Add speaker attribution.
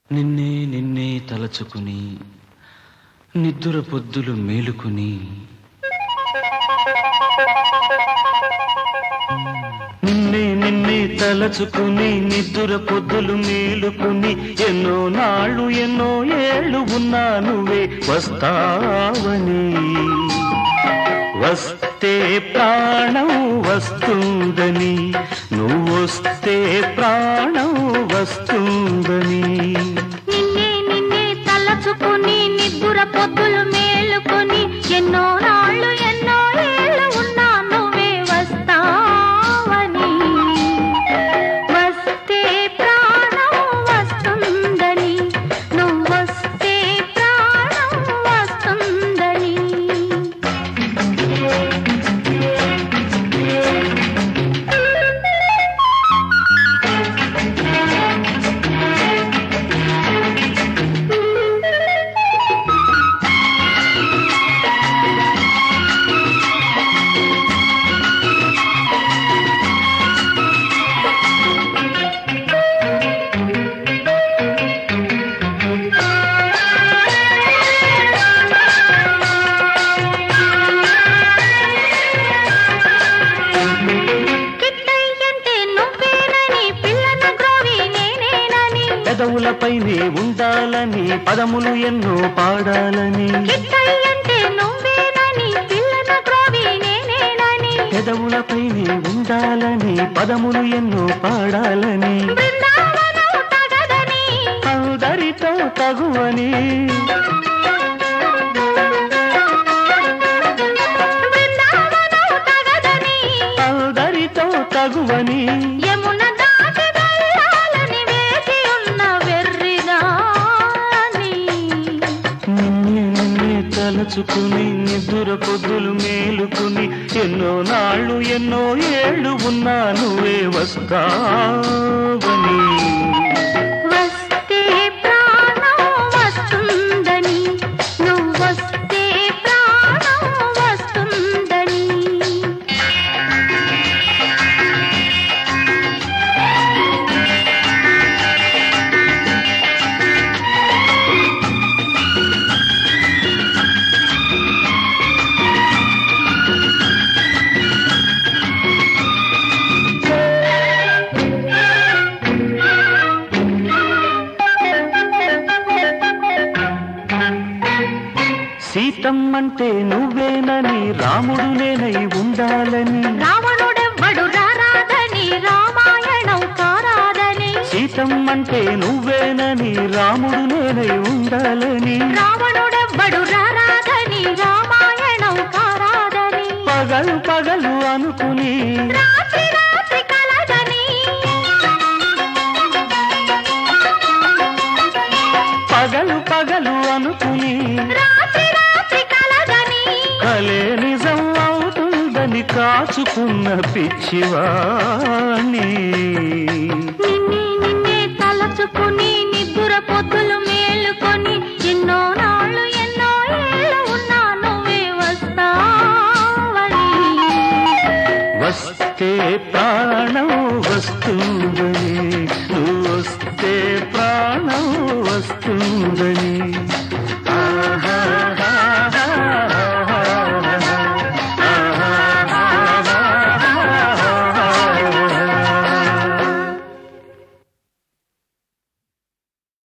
Speaker 1: నిన్నే నిన్నే తలచుకుని నిద్దుర పొద్దులు మేలుకుని నిన్నే నిన్నే తలచుకుని నిద్దుర పొద్దులు మేలుకుని ఎన్నో నాళ్ళు ఎన్నో ఏళ్ళు ఉన్నా నువ్వే వస్తావని వస్తే ప్రాణం వస్తుందని నువ్వొస్తే ప్రాణం వస్తుందని
Speaker 2: నిన్నే నిన్నే తలచుకుని నిద్దుర పొద్దులు మేలుకొని ఎన్నో నాళ్ళు ఎన్నో ఏళ్ళు ఉన్నా నువ్వే వస్తావని వస్తే ప్రాణం వస్తుందని నువ్వొస్తే ప్రాణం వస్తుందని కిట్టయ్యంటే నువ్వేనని పిల్లను గ్రోవి నేనేనని
Speaker 1: పెదవులపైనే ఉండాలని పదములు ఎన్నో పాడాలని
Speaker 2: కిట్టయ్యంటే నువ్వేనని పిల్లను గ్రోవి నేనేనని
Speaker 1: పెదవులపైనే ఉండాలని పదములు ఎన్నో పాడాలని
Speaker 2: బృందావనం తగదని
Speaker 1: అందరితో తగువని
Speaker 2: బృందావనం తగదని
Speaker 1: అందరితో తగువని
Speaker 2: యమున దాటి వెళ్ళాలని వేచి ఉన్న వెర్రిదాని
Speaker 1: నిన్నే నిన్నే తలచుకుని నిద్దుర పొద్దులు మేలుకుని ఎన్నో నాళ్ళు ఎన్నో ఏళ్ళు ఉన్నా నువ్వే వస్తావని
Speaker 2: వస్తే ప్రాణం వస్తుందని నువ్వొస్తే ప్రాణం వస్తుందని
Speaker 1: సీతమ్మంటే నువ్వేనని రాముడు నేనై ఉండాలని
Speaker 2: రావణుడెవ్వడు రారాదని రామాయణం కారాదని
Speaker 1: సీతమ్మంటే నువ్వేనని రాముడు నేనై ఉండాలని
Speaker 2: రావణుడెవ్వడు రారాదని రామాయణం కారాదని
Speaker 1: పగలు పగలు అనుకుని
Speaker 2: రాత్రి రాత్రి కలదని
Speaker 1: పగలు పగలు అనుకుని
Speaker 2: రాత్రి రాత్రి కలదని
Speaker 1: కలే నిజం అవుతుందని కాచుకున్న పిచ్చివాణి